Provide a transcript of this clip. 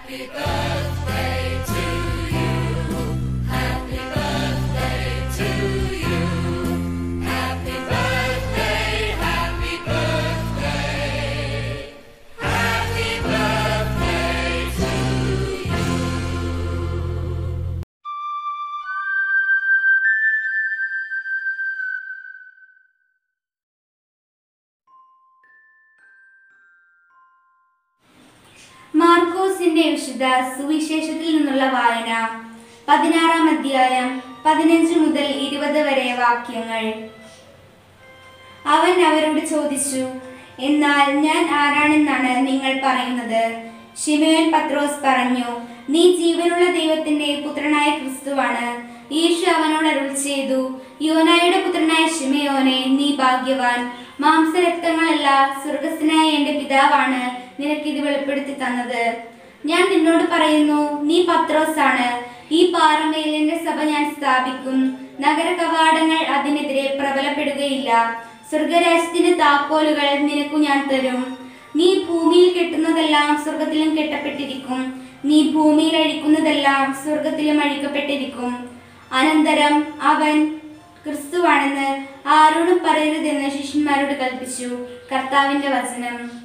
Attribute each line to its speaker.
Speaker 1: മാർക്കോസിന്റെ വിശുദ്ധ സുവിശേഷത്തിൽ നിന്നുള്ള വായന പതിനാറാം അധ്യായം പതിനഞ്ച് മുതൽ ഇരുപത് വരെ വാക്യങ്ങൾ അവൻ അവരോട് ചോദിച്ചു എന്നാൽ ഞാൻ ആരാണെന്നാണ് നിങ്ങൾ പറയുന്നത് ഷിമയോൻ പത്രോസ് പറഞ്ഞു നീ ജീവനുള്ള ദൈവത്തിന്റെ പുത്രനായ ക്രിസ്തുവാണ് യേശു അവനോട് അരുൾ ചെയ്തു യോനായുടെ പുത്രനായ ഷിമയോനെ നീ ഭാഗ്യവാൻ മാംസരക്തങ്ങളല്ല സ്വർഗസ്ഥനായ എന്റെ പിതാവാണ് നിനക്കിത് വെളിപ്പെടുത്തി തന്നത് ഞാൻ നിന്നോട് പറയുന്നു നീ പത്രോസാണ് ഈ പാറമേൽ എന്റെ സഭ ഞാൻ സ്ഥാപിക്കും നഗര കവാടങ്ങൾ അതിനെതിരെ പ്രബലപ്പെടുകയില്ല സ്വർഗരാജ്യത്തിന്റെ താക്കോലുകൾ നിനക്കു ഞാൻ തരും നീ ഭൂമിയിൽ കെട്ടുന്നതെല്ലാം സ്വർഗത്തിലും കെട്ടപ്പെട്ടിരിക്കും നീ ഭൂമിയിൽ അഴിക്കുന്നതെല്ലാം സ്വർഗത്തിലും അഴിക്കപ്പെട്ടിരിക്കും അനന്തരം അവൻ ക്രിസ്തുവാണെന്ന് ആരോടും പറയരുതെന്ന് ശിഷ്യന്മാരോട് കൽപ്പിച്ചു കർത്താവിന്റെ വചനം